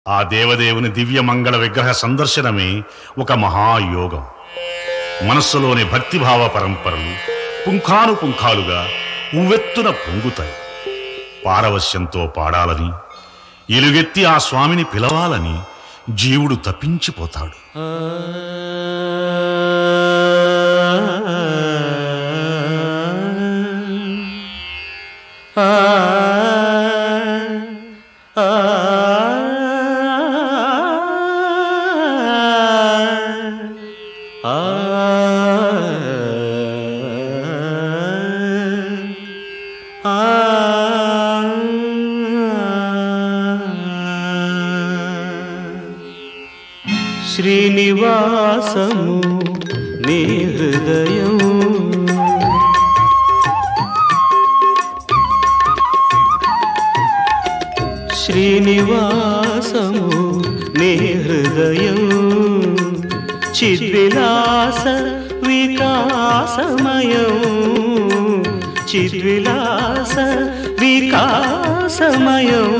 ఆ దేవదేవుని దివ్య మంగళ విగ్రహ సందర్శనమే ఒక మహాయోగం మనస్సులోని భక్తిభావ పరంపరలు పుంఖాను పుంఖాలుగా ఉవ్వెత్తున పొంగుతాయి పారవశ్యంతో పాడాలని ఎలుగెత్తి ఆ స్వామిని పిలవాలని జీవుడు తప్పించిపోతాడు శ్రీనివాసము నీ హృదయం శ్రీనివాసము నీ హృదయం చిద్విలాస వికాసమయం చిద్విలాస వికాసమయం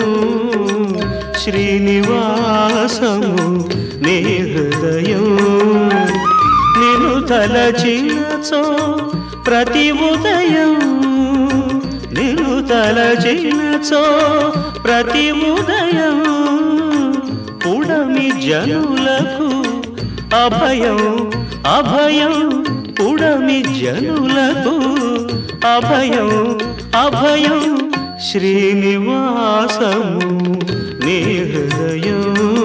శ్రీనివాసము నీ హృదయం నిన్ను తలచినచో ప్రతి ఉదయం నిన్ను తలచినచో ప్రతి ఉదయం పుడమి జనులకు అభయం అభయం పుడమి జనులకు అభయం అభయం శ్రీనివాసము నీ హృదయం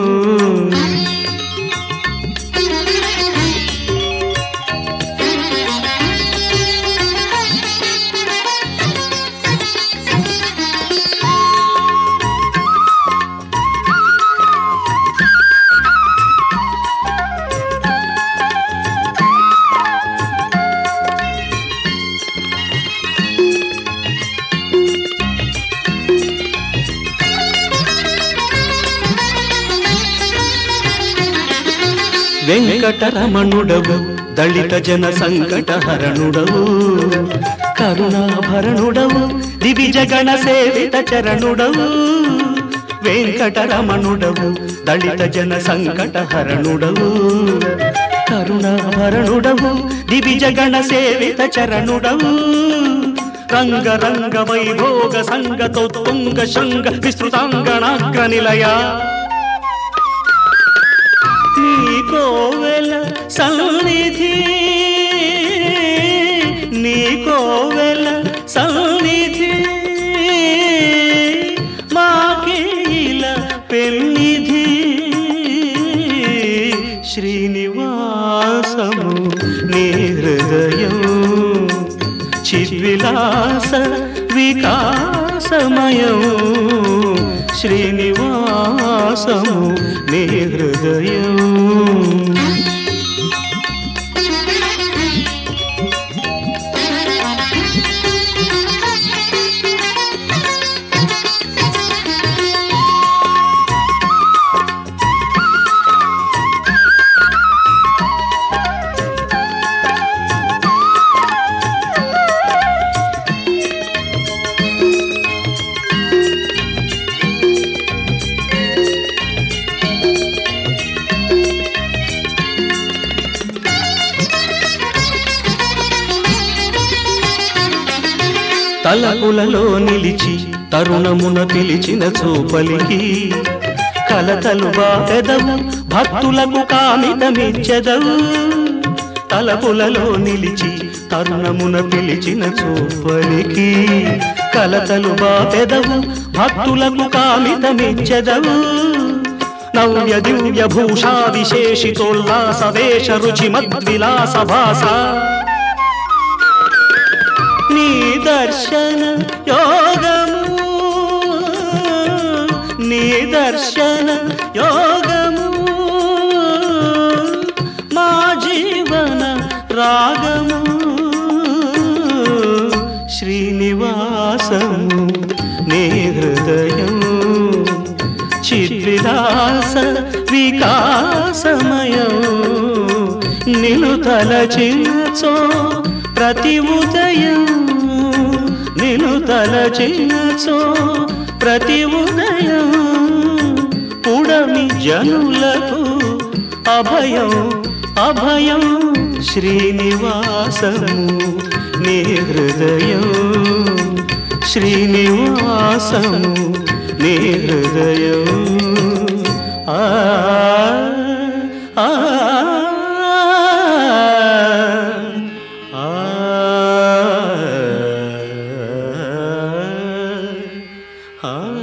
వెంకటరమణుడవు దళిత జన సంకటహరణుడవు కరుణాభరణుడవు దివిజగణ సేవిత చరణుడవు వెంకటరమణుడవు దళిత జన సంకటహరణుడవు కరుణాభరణుడవు దివిజగణ సేవిత చరణుడవు రంగ రంగ వైభోగ సంగతోత్తుంగ శృంగ విస్తృతాంగణాగ్ర నిలయ నీ కోవెల సన్నిధి నీ కోవెల సన్నిధి మాకేల పెన్నిధి శ్రీనివాసము నీ హృదయం చిద్విలాస వికాసమయం శ్రీనివాసము నీ హృదయం తలపులలో నిలిచి తరుణమున పిలిచిన చూపలికి కలతలు బాపెదవు భక్తులకు కామితమిచ్చెదవు తలపులలో నిలిచి తరుణమున పిలిచిన చూపలికి కలతలు బాపెదవు భక్తులకు కామితమిచ్చెదవు నవ్య దివ్య భూషా విశేషితోల్లాస వేష రుచి మద్విలాస భాస నీ దర్శన యోగము నీ దర్శన యోగము మా జీవన రాగము శ్రీనివాసము నీ హృదయం చిద్విలాస వికాసమయం నిలు తలచినచో ప్రతి ఉదయం నిలు తలచినచో ప్రతి ఉదయం పుడ పుడమి జనులకు అభయం అభయం శ్రీనివాసము నీ హృదయం శ్రీనివాసము నీ హృదయం ఆ ఆ ఆ ఆ